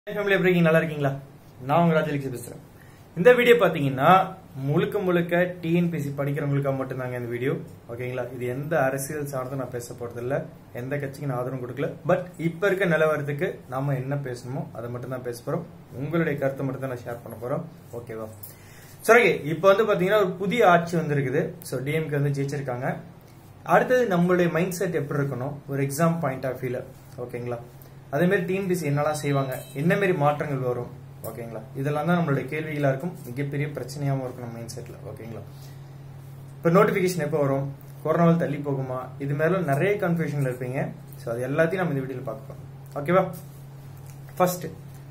family எப்படி இருக்கீங்க நல்லா இருக்கீங்களா நான் உங்க ராஜலட்சுமி பேசுறேன் இந்த வீடியோ பாத்தீங்கன்னா முழுக்க முழுக்க டிஎன்பிசி படிக்கிறவங்களுக்காக மட்டும்தாங்க இந்த வீடியோ ஓகேங்களா இது எந்த அரசியல் சார்ந்தும் நான் பேச போறது இல்ல எந்த கட்சிக்கு நான் ஆதரவு கொடுக்கல பட் இப்ப இருக்க நிலவரத்துக்கு நாம என்ன பேசணுமோ அதை மட்டும் தான் பேச போறோம் உங்களுடைய கருத்தை மட்டும் தான் நான் ஷேர் பண்ண போறோம் ஓகேவா சரி இப்போ வந்து பாத்தீங்கன்னா ஒரு புதிய ஆட்சி வந்திருக்குது ஸோ டிஎம்கே வந்து ஜெயிச்சிருக்காங்க அடுத்தது நம்மளுடைய மைண்ட் செட் எப்படி இருக்கணும் ஒரு எக்ஸாம் பாயிண்ட் ஆஃப் வியூல ஓகேங்களா அதே மாதிரி டிஎன்பிசி என்னெல்லாம் செய்வாங்க என்ன மாதிரி மாற்றங்கள் வரும் ஓகேங்களா இதெல்லாம் தான் நம்மளுடைய கேள்விகளா இருக்கும் மிகப்பெரிய பிரச்சனையாகவும் இருக்கும் நம்ம மைண்ட் செட்ல ஓகேங்களா இப்போ நோட்டிஃபிகேஷன் எப்போ வரும் கொரோனாவில் தள்ளி போகுமா இது மாதிரிலாம் நிறைய கன்ஃபியூஷன்ல இருப்பீங்க ஸோ அது எல்லாத்தையும் நம்ம இந்த வீடியோவில் பார்க்க போறோம் ஓகேவா ஃபர்ஸ்ட்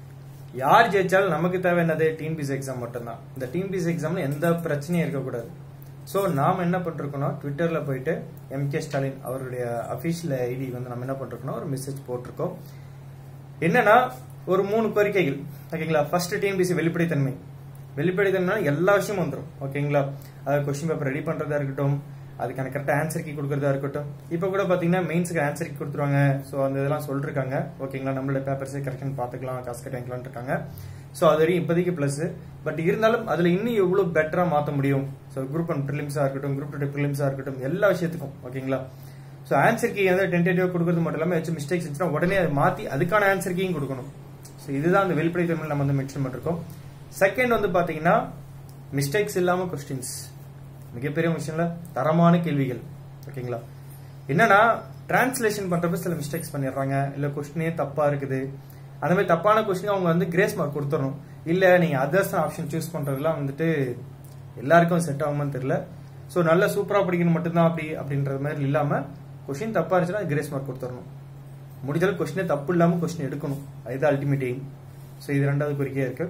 யார் ஜெயிச்சாலும் நமக்கு தேவை என்னது டிஎன்பிசி எக்ஸாம் மட்டும்தான் இந்த டிஎன்பிசி எக்ஸாம்ல எந்த பிரச்சனையும் இருக்கக்கூடாது ஸோ நாம் என்ன பண்ணிருக்கோம் ட்விட்டர்ல போயிட்டு எம் கே ஸ்டாலின் அவருடைய அஃபிஷியல் ஐடி வந்து நம்ம என்ன பண்ணிருக்கோம் ஒரு மெசேஜ் போட்டிருக்கோம் என்னன்னா ஒரு மூணு கோரிக்கைகள் ஓகேங்களா ஃபர்ஸ்ட் டிஎன்பிசி வெளிப்படைத்தன்மை வெளிப்படைத்தன்மை எல்லா விஷயமும் வந்துடும் ஓகேங்களா அதாவது கொஸ்டின் பேப்பர் ரெடி பண்றதா இருக்கட்டும் அதுக்கான கரெக்டாக ஆன்சர் கீ கொடுக்கறதா இருக்கட்டும் இப்போ கூட பார்த்தீங்கன்னா மெயின்ஸுக்கு ஆன்சர் கீ கொடுத்துருவாங்க ஸோ அந்த இதெல்லாம் சொல்லிருக்காங்க ஓகேங்களா நம்மளோட பேப்பர்ஸே கரெக்ஷன் பார்த்துக்கலாம் காசு கட்டி வாங்கிக்கலாம்னு இருக்காங்க ஸோ அது வரையும் இப்போதைக்கு ப்ளஸ் பட் இருந்தாலும் அதில் இன்னும் எவ்வளோ பெட்டராக மாற்ற முடியும் ஸோ குரூப் ஒன் ப்ரிலிம்ஸாக இருக்கட்டும் குரூப் டூ ப்ரிலிம்ஸாக இருக்கட்டும் எல்லா விஷயத்துக்கும் ஓகேங்களா ஸோ ஆன்சர் கீ வந்து டென்டேட்டிவ் கொடுக்கறது மட்டும் இல்லாமல் ஏதாச்சும் மிஸ்டேக்ஸ் இருந்துச்சுன்னா உடனே அதை மாற்றி அதுக்கான ஆன்சர் கீயும் கொடுக்கணும் ஸோ இதுதான் அந்த வெளிப்படைத்தன்மை நம்ம வந்து மென்ஷன் பண்ணிருக்கோம் செகண்ட் வந்து பார்த்தீங்கன்னா மிஸ்டேக்ஸ் இல்லாமல் கொஸ்டின்ஸ் மிகப்பெரிய விஷயம்ல தரமான கேள்விகள் ஓகேங்களா என்னன்னா டிரான்ஸ்லேஷன் பண்றப்ப சில மிஸ்டேக்ஸ் பண்ணிடுறாங்க இல்ல கொஸ்டினே தப்பா இருக்குது அந்த மாதிரி தப்பான கொஸ்டின் அவங்க வந்து கிரேஸ் மார்க் கொடுத்துடணும் இல்ல நீங்க அதர்ஸ் ஆப்ஷன் சூஸ் பண்றதுலாம் வந்துட்டு எல்லாருக்கும் செட் ஆகுமான்னு தெரியல ஸோ நல்ல சூப்பரா படிக்கணும் மட்டும்தான் அப்படி அப்படின்றது மாதிரி இல்லாம கொஸ்டின் தப்பா இருந்துச்சுன்னா கிரேஸ் மார்க் கொடுத்துடணும் முடிஞ்சாலும் கொஸ்டினே தப்பு இல்லாம கொஸ்டின் எடுக்கணும் அதுதான் அல்டிமேட் எய்ம் ஸோ இது ரெண்டாவது கோரிக்கையா இருக்கு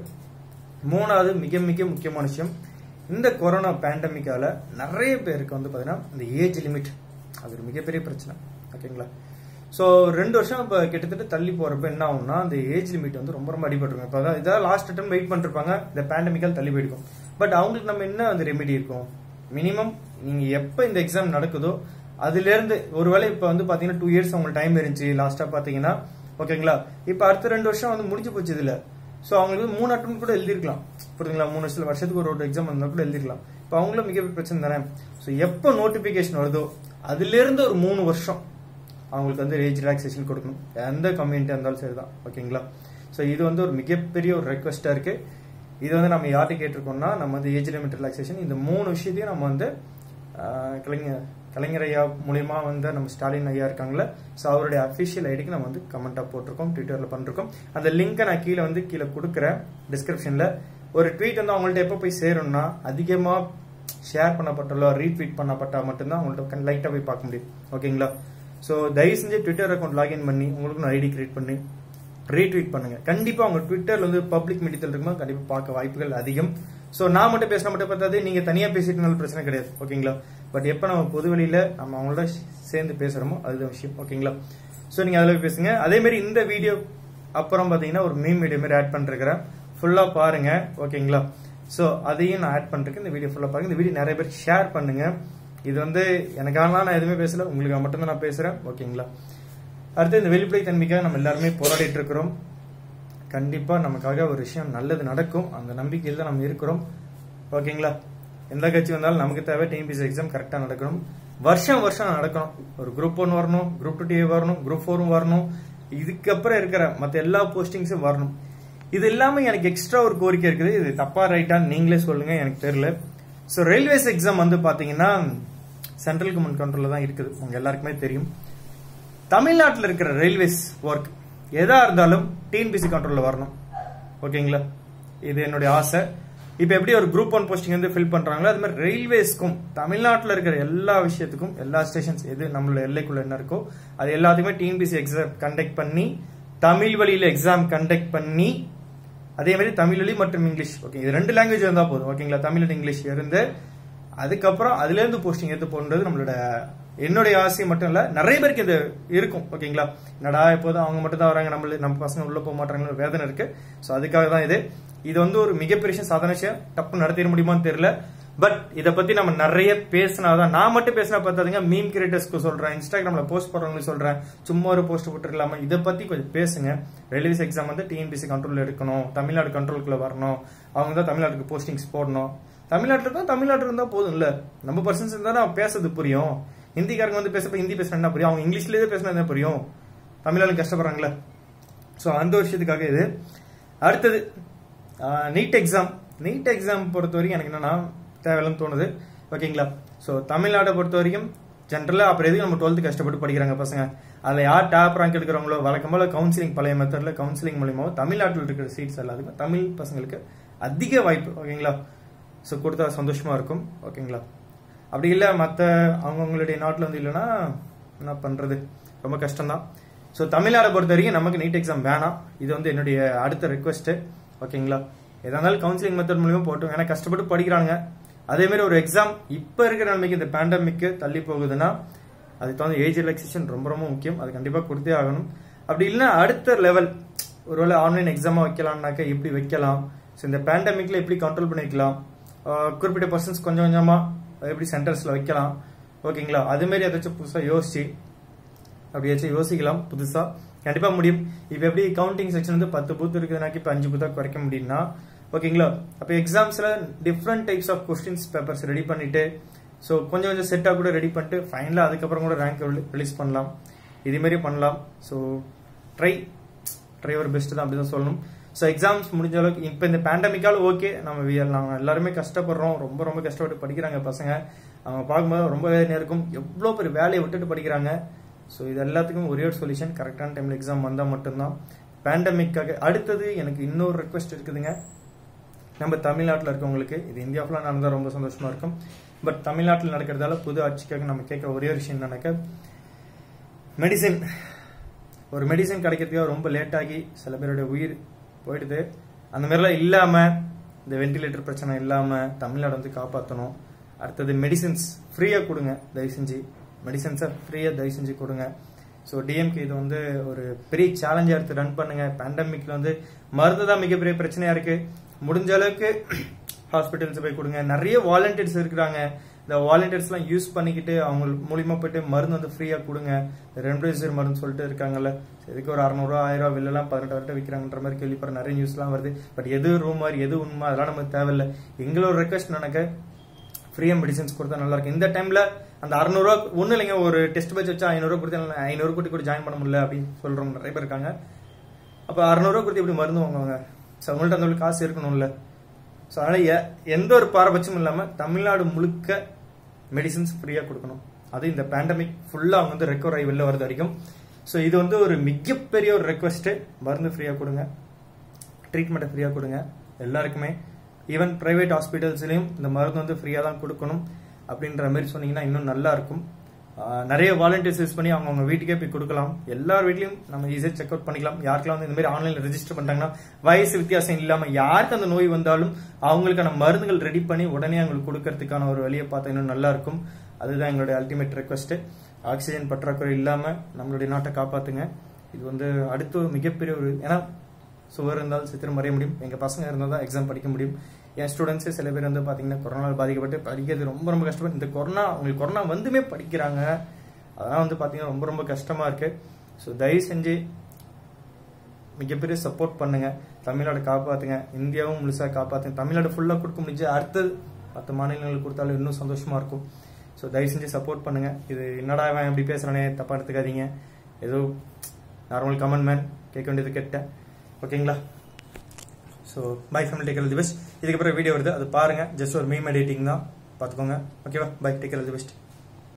மூணாவது மிக மிக முக்கியமான விஷயம் இந்த கொரோனா பேண்டமிக்கால நிறைய பேருக்கு வந்து பாத்தீங்கன்னா இந்த ஏஜ் லிமிட் அது ஒரு மிகப்பெரிய பிரச்சனை ஓகேங்களா ஸோ ரெண்டு வருஷம் இப்போ கிட்டத்தட்ட தள்ளி போறப்ப என்ன ஆகும்னா அந்த ஏஜ் லிமிட் வந்து ரொம்ப ரொம்ப அடிபட்டுருக்கும் இப்போ அதான் இதான் லாஸ்ட் டைம் வெயிட் பண்ணிருப்பாங்க இந்த பேண்டமிக்கால் தள்ளி போயிருக்கும் பட் அவங்களுக்கு நம்ம என்ன அந்த ரெமெடி இருக்கும் மினிமம் நீங்க எப்போ இந்த எக்ஸாம் நடக்குதோ அதுல இருந்து ஒருவேளை இப்போ வந்து பாத்தீங்கன்னா டூ இயர்ஸ் அவங்களுக்கு டைம் இருந்துச்சு லாஸ்டா பாத்தீங்கன்னா ஓகேங்களா இப்போ அடுத்த ரெண்டு வருஷம் வந்து முடிஞ்சு போச்சு இதுல ஸோ அவங்களுக்கு வந்து மூணு அட்டம் கூட எழுதிருக்கலாம் புரியுதுங்களா மூணு வருஷத்துல வருஷத்துக்கு ஒரு ஒரு எக்ஸாம் இருந்தால் கூட எழுதிருக்கலாம் இப்போ அவங்களும் மிகப்பெரிய பிரச்சனை தானே ஸோ எப்போ நோட்டிஃபிகேஷன் வருதோ அதுல இருந்து ஒரு மூணு வருஷம் அவங்களுக்கு வந்து ஏஜ் ரிலாக்ஸேஷன் கொடுக்கணும் எந்த கம்யூனிட்டியாக இருந்தாலும் சரிதான் ஓகேங்களா ஸோ இது வந்து ஒரு மிகப்பெரிய ஒரு ரெக்வஸ்டா இருக்கு இது வந்து நம்ம யார்கிட்ட கேட்டிருக்கோம்னா நம்ம வந்து ஏஜ் லிமிட் ரிலாக்ஸேஷன் இந்த மூணு விஷயத்தையும் நம்ம வந்து ஆஹ், கலைஞர் கலைஞர் ஐயா மூலியமா வந்து நம்ம ஸ்டாலின் ஐயா இருக்காங்களே ஸோ அவருடைய அஃபிஷியல் ஐடிக்கு நம்ம வந்து கமெண்டா போட்டிருக்கோம் ட்விட்டர்ல பண்ணிருக்கோம் அந்த லிங்கை நான் கீழே வந்து கீழே கொடுக்குறேன் டிஸ்கிரிப்ஷன்ல ஒரு ட்வீட் வந்து அவங்கள்ட்ட எப்போ போய் சேரும்னா அதிகமா ஷேர் பண்ணப்பட்டாலோ ரீட்வீட் பண்ணப்பட்டா மட்டும்தான் அவங்கள்ட்ட லைட்டா போய் பார்க்க முடியும் ஓகேங்களா ஸோ தயவு செஞ்சு ட்விட்டர் அக்கௌண்ட் லாகின் பண்ணி உங்களுக்கு ஐடி கிரியேட் பண்ணி ரீட்வீட் பண்ணுங்க கண்டிப்பா உங்க ட்விட்டர்ல வந்து பப்ளிக் மீடியத்தில் இருக்கும்போது கண்டிப்பா பார்க்க வாய்ப்புகள் அதிகம் சோ நான் மட்டும் பேசினா மட்டும் பார்த்தாது நீங்க தனியா பேசிட்டனால பிரச்சனை கிடையாது ஓகேங்களா பட் எப்ப நம்ம பொது வெளியில நம்ம அவங்களோட சேர்ந்து பேசுறோமோ அதுதான் விஷயம் ஓகேங்களா சோ நீங்க அதுல போய் பேசுங்க அதே மாதிரி இந்த வீடியோ அப்புறம் பாத்தீங்கன்னா ஒரு மீம் வீடியோ மாதிரி ஆட் பண்ணிருக்கிறேன் ஃபுல்லா பாருங்க ஓகேங்களா சோ அதையும் நான் ஆட் பண்ணிருக்கேன் இந்த வீடியோ ஃபுல்லா பாருங்க இந்த வீடியோ நிறைய பேர் ஷேர் பண்ணுங்க இது வந்து எனக்கான நான் எதுவுமே பேசல உங்களுக்கு மட்டும்தான் நான் பேசுறேன் ஓகேங்களா அடுத்து இந்த வெளிப்படை தன்மைக்காக நம்ம எல்லாருமே போராடிட்டு இருக்கிறோம் கண்டிப்பா நமக்காக ஒரு விஷயம் நல்லது நடக்கும் அந்த நம்பிக்கையில் தான் நம்ம இருக்கிறோம் ஓகேங்களா எந்த கட்சி வந்தாலும் நமக்கு தேவை டிஎன்பிசி எக்ஸாம் கரெக்டா நடக்கணும் வருஷம் வருஷம் நடக்கணும் ஒரு குரூப் ஒன் வரணும் குரூப் டூ டிஏ வரணும் குரூப் ஃபோரும் வரணும் இதுக்கப்புறம் இருக்கிற மற்ற எல்லா போஸ்டிங்ஸும் வரணும் இது இல்லாம எனக்கு எக்ஸ்ட்ரா ஒரு கோரிக்கை இருக்குது இது தப்பா ரைட்டான்னு நீங்களே சொல்லுங்க எனக்கு தெரியல ஸோ ரயில்வேஸ் எக்ஸாம் வந்து பாத்தீங்கன்னா சென்ட்ரல் கவர்மெண்ட் கண்ட்ரோல்ல தான் இருக்குது உங்க எல்லாருக்குமே தெரியும் தமிழ்நாட்டில் இருக்கிற ரயில்வேஸ் ஒர்க் எதா இருந்தாலும் டிஎன்பிசி கண்ட்ரோல்ல வரணும் ஓகேங்களா இது என்னுடைய ஆசை இப்போ எப்படி ஒரு குரூப் ஒன் போஸ்டிங் வந்து ஃபில் பண்றாங்களோ அது மாதிரி ரயில்வேஸ்க்கும் தமிழ்நாட்டில் இருக்கிற எல்லா விஷயத்துக்கும் எல்லா ஸ்டேஷன்ஸ் எது நம்மளோட எல்லைக்குள்ள என்ன இருக்கோ அது எல்லாத்தையுமே டிஎன்பிசி எக்ஸாம் கண்டக்ட் பண்ணி தமிழ் வழியில எக்ஸாம் கண்டக்ட் பண்ணி அதே மாதிரி தமிழ் வழி மற்றும் இங்கிலீஷ் ஓகே இது ரெண்டு லாங்குவேஜ் இருந்தா போதும் ஓகேங்களா தமிழ் and இங்கிலீஷ் இருந்து அதுக்கப்புறம் அதுல இருந்து போஸ்டிங் எடுத்து போன்றது நம்மளோட என்னுடைய ஆசை மட்டும் இல்ல நிறைய பேருக்கு இது இருக்கும் ஓகேங்களா என்னடா எப்போதும் அவங்க மட்டும் தான் வராங்க நம்மள நம்ம பசங்க உள்ள போக மாட்டாங்கன்னு ஒரு வேதனை இருக்கு ஸோ அதுக்காக தான் இது இது வந்து ஒரு மிகப்பெரிய சாதனை விஷயம் டப்பு நடத்திட முடியுமான்னு தெரியல பட் இதை பத்தி நம்ம நிறைய பேசினாதான் நான் மட்டும் பேசினா பார்த்தாதுங்க மீம் கிரியேட்டர்ஸ்க்கு சொல்றேன் இன்ஸ்டாகிராம்ல போஸ்ட் போடுறவங்களுக்கு சொல்றேன் சும்மா ஒரு போஸ்ட் போட்டுருக்கலாமா இதை பத்தி கொஞ்சம் பேசுங்க ரெலிவிஸ் எக்ஸாம் வந்து டிஎன்பிசி கண்ட்ரோல் எடுக்கணும் தமிழ்நாடு கண்ட்ரோலுக்குள்ள வரணும் அவங்க தான் தமிழ்நாட்டுக்கு போஸ்டிங்ஸ் போடணும் தமிழ்நாட்டில் தான் தமிழ்நாட்டில் இருந்தா போதும் இல்ல நம்ம பர்சன்ஸ் இருந்தா நம்ம பேசுறது புரியும் ஹிந்திக்காரங்க வந்து பேசப்ப ஹிந்தி பேசினா என்ன புரியும் அவங்க இங்கிலீஷ்லயே பேசினா என்ன புரியும் தமிழ்நாடு கஷ்டப்படுறாங்களே ஸோ அந்த ஒரு விஷயத்துக்காக இது அடுத்தது நீட் எக்ஸாம் நீட் எக்ஸாம் பொறுத்த வரைக்கும் எனக்கு என்னன்னா தேவையில்லைன்னு தோணுது ஓகேங்களா ஸோ தமிழ்நாட்டை பொறுத்த வரைக்கும் ஜென்ரலாக அப்புறம் எதுக்கு நம்ம டுவெல்த்து கஷ்டப்பட்டு படிக்கிறாங்க பசங்க அதில் யார் டாப் ரேங்க் எடுக்கிறவங்களோ வழக்கம் போல கவுன்சிலிங் பழைய மெத்தடில் கவுன்சிலிங் மூலியமாக தமிழ்நாட்டில் இருக்கிற சீட்ஸ் எல்லாத்துக்கும் தமிழ் பசங்களுக்கு அதிக வாய்ப்பு ஓகேங்களா ஸோ கொடுத்தா சந்தோஷமா இருக்கும் ஓகேங்களா அப்படி இல்லை மற்ற அவங்கவுங்களுடைய நாட்டில் வந்து இல்லைன்னா என்ன பண்ணுறது ரொம்ப கஷ்டம்தான் ஸோ தமிழ்நாடை பொறுத்த வரைக்கும் நமக்கு நீட் எக்ஸாம் வேணாம் இது வந்து என்னுடைய அடுத்த ரெக்வஸ்ட்டு ஓகேங்களா எதா இருந்தாலும் கவுன்சிலிங் மெத்தட் மூலியமா போட்டோம் ஏன்னா கஷ்டப்பட்டு படிக்கிறாங்க அதே மாதிரி ஒரு எக்ஸாம் இப்போ இருக்கிற நிலைமைக்கு இந்த பேண்டமிக்கு தள்ளி போகுதுன்னா அதுக்கு தகுந்த ஏஜ் ரிலாக்ஸேஷன் ரொம்ப ரொம்ப முக்கியம் அது கண்டிப்பாக கொடுத்தே ஆகணும் அப்படி இல்லைன்னா அடுத்த லெவல் ஒருவேளை ஆன்லைன் எக்ஸாமாக வைக்கலாம்னாக்க எப்படி வைக்கலாம் ஸோ இந்த பேண்டமிக்ல எப்படி கண்ட்ரோல் பண்ணிக்கலாம் ஆஹ் குறிப்பிட்ட பர்சன்ஸ் கொஞ்சம் கொஞ்சமாக எப்படி சென்டர்ஸில் வைக்கலாம் ஓகேங்களா அது மாதிரி ஏதாச்சும் புதுசாக யோசிச்சு அப்படியாச்சும் யோசிக்கலாம் புதுசா கண்டிப்பா முடியும் இப்ப எப்படி கவுண்டிங் செக்ஷன் வந்து பத்து பூத் இருக்குதுனாக்கி இப்ப அஞ்சு பூத்தா குறைக்க முடியும்னா ஓகேங்களா அப்ப எக்ஸாம்ஸ்ல different types of questions papers ready பண்ணிட்டு ஸோ கொஞ்சம் கொஞ்சம் செட்டா கூட ரெடி பண்ணிட்டு ஃபைனலா அதுக்கப்புறம் கூட ரேங்க் ரிலீஸ் பண்ணலாம் இதே மாதிரி பண்ணலாம் ஸோ ட்ரை ட்ரை ஒரு பெஸ்ட் தான் அப்படிதான் சொல்லணும் ஸோ எக்ஸாம்ஸ் முடிஞ்ச அளவுக்கு இப்போ இந்த பேண்டமிக்கால் ஓகே நம்ம we are- நாங்கள் எல்லாருமே கஷ்டப்படுறோம் ரொம்ப ரொம்ப கஷ்டப்பட்டு படிக்கிறாங்க பசங்க அவங்க பார்க்கும்போது ரொம்ப வேதனையா இருக்கும் எவ்வளோ பெரிய வேலையை விட்டுட்டு படிக்கிறாங்க ஸோ இது எல்லாத்துக்கும் ஒரே ஒரு சொல்யூஷன் கரெக்டான டைம்ல எக்ஸாம் வந்தால் மட்டும்தான் பேண்டமிக்காக அடுத்தது எனக்கு இன்னொரு ரெக்வஸ்ட் இருக்குதுங்க நம்ம தமிழ்நாட்டில் இருக்கவங்களுக்கு இது இந்தியா ஃபுல்லாக நடந்தால் ரொம்ப சந்தோஷமா இருக்கும் பட் தமிழ்நாட்டில் நடக்கிறதால புது ஆட்சிக்காக நம்ம கேட்குற ஒரே ஒரு விஷயம் என்னன்னாக்க மெடிசின் ஒரு மெடிசன் கிடைக்கிறதுக்காக ரொம்ப லேட் ஆகி சில பேருடைய உயிர் போயிடுது அந்த மாதிரிலாம் இல்லாம இந்த வென்டிலேட்டர் பிரச்சனை இல்லாம தமிழ்நாடு வந்து காப்பாற்றணும் அடுத்தது மெடிசின்ஸ் ஃப்ரீயா கொடுங்க தயவு செஞ்சு மெடிசன்ஸை ஃப்ரீயா தயவு செஞ்சு கொடுங்க ஸோ டிஎம்கே இது வந்து ஒரு பெரிய சேலஞ்சா எடுத்து ரன் பண்ணுங்க பேண்டமிக்ல வந்து மருந்து தான் மிகப்பெரிய பிரச்சனையா இருக்கு முடிஞ்ச அளவுக்கு ஹாஸ்பிட்டல்ஸ் போய் கொடுங்க நிறைய வாலண்டியர்ஸ் இருக்கிறாங்க இந்த வாலண்டியர்ஸ்லாம் யூஸ் பண்ணிக்கிட்டு அவங்க மூலியமா போயிட்டு மருந்து வந்து ஃப்ரீயா கொடுங்க ரெம்டெசிவிர் மருந்து சொல்லிட்டு இருக்காங்கல்ல இதுக்கு ஒரு அறநூறுவா ஆயிரம் ரூபா வெளிலலாம் பதினெட்டாயிரம் விற்கிறாங்கன்ற மாதிரி கேள்விப்படுற நிறைய நியூஸ்லாம் வருது பட் எது ரூமர் எது உண்மை அதெல்லாம் நமக்கு தேவையில்லை எங்களோட ரெக்வஸ்ட் நினைக்க ஃப்ரீயா மெடிசன்ஸ் கொடுத்தா நல்லா இருக்கும் இந்த டைம்ல அந்த அறுநூறுவா ஒன்றும் இல்லைங்க ஒரு டெஸ்ட் பேட்ச் வச்சா ஐநூறுவா கொடுத்தா ஐநூறு கூட்டி கூட ஜாயின் பண்ண முடியல அப்படின்னு சொல்றவங்க நிறைய பேர் இருக்காங்க அப்போ அறுநூறுவா கொடுத்து எப்படி மருந்து வாங்குவாங்க ஸோ அவங்கள்ட்ட அந்த அளவுக்கு காசு இருக்கணும்ல ஸோ அதனால எ- எந்த ஒரு பாரபட்சமும் இல்லாம தமிழ்நாடு முழுக்க மெடிசின்ஸ் ஃப்ரீயா கொடுக்கணும் அது இந்த பேண்டமிக் ஃபுல்லா அவங்க வந்து ரெக்கவர் ஆகி வெளில வரது வரைக்கும் ஸோ இது வந்து ஒரு மிகப்பெரிய ஒரு ரெக்வஸ்ட் மருந்து ஃப்ரீயா கொடுங்க ட்ரீட்மெண்ட்டை ஃப்ரீயாக கொடுங்க எல்லாருக்குமே ஈவன் பிரைவேட் ஹாஸ்பிட்டல்ஸ்லையும் இந்த மருந்து வந்து ஃப்ரீயாக தான் கொடுக்கணும் அப்படின்ற மாதிரி சொன்னீங்கன்னா இன்னும் நல்லா இருக்கும் ஆஹ் நிறைய வாலண்டியர்ஸ் யூஸ் பண்ணி அவங்கவுங்க வீட்டுக்கே போய் கொடுக்கலாம் எல்லார் வீட்லையும் நம்ம ஈஸியாக செக் அவுட் பண்ணிக்கலாம் யாருக்கெல்லாம் வந்து இந்த மாதிரி ஆன்லைனில் ரெஜிஸ்டர் பண்ணிட்டாங்கன்னா வயசு வித்தியாசம் இல்லாமல் யாருக்கு அந்த நோய் வந்தாலும் அவங்களுக்கான மருந்துகள் ரெடி பண்ணி உடனே அவங்களுக்கு கொடுக்கறதுக்கான ஒரு வழியை பார்த்தா இன்னும் நல்லா இருக்கும் அதுதான் எங்களுடைய அல்டிமேட் ரெக்வஸ்ட் ஆக்சிஜன் பற்றாக்குறை இல்லாமல் நம்மளுடைய நாட்டை காப்பாத்துங்க இது வந்து அடுத்து ஒரு மிகப்பெரிய ஒரு ஏன்னா சுவர் இருந்தால் சித்திரம் வரைய முடியும் எங்க பசங்க இருந்தால் தான் எக்ஸாம் படிக்க முடியும் என் ஸ்டூடெண்ட்ஸே சில பேர் வந்து பாத்தீங்கன்னா கொரோனாவில் பாதிக்கப்பட்டு படிக்கிறது ரொம்ப ரொம்ப கஷ்டப்பட்டு இந்த கொரோனா உங்களுக்கு கொரோனா வந்துமே படிக்கிறாங்க அதெல்லாம் வந்து பாத்தீங்கன்னா ரொம்ப ரொம்ப கஷ்டமா இருக்கு ஸோ தயவு செஞ்சு மிகப்பெரிய சப்போர்ட் பண்ணுங்க தமிழ்நாடு காப்பாத்துங்க இந்தியாவும் முழுசா காப்பாத்துங்க தமிழ்நாடு ஃபுல்லா கொடுக்க முடிஞ்சு அடுத்தது மற்ற மாநிலங்களுக்கு கொடுத்தாலும் இன்னும் சந்தோஷமா இருக்கும் ஸோ தயவு செஞ்சு சப்போர்ட் பண்ணுங்க இது என்னடா இவன் இப்படி பேசுறானே தப்பா எடுத்துக்காதீங்க ஏதோ நார்மல் கமெண்ட் மேன் கேட்க வேண்டியது கேட்டேன் ஓகேங்களா so bye family take care the best இதுக்கப்புறம் வீடியோ வருது அது பாருங்க ஜஸ்ட் ஒரு மீம் எடிட்டிங் தான் பார்த்துக்கோங்க ஓகேவா பை டேக்கர் தி பெஸ்ட்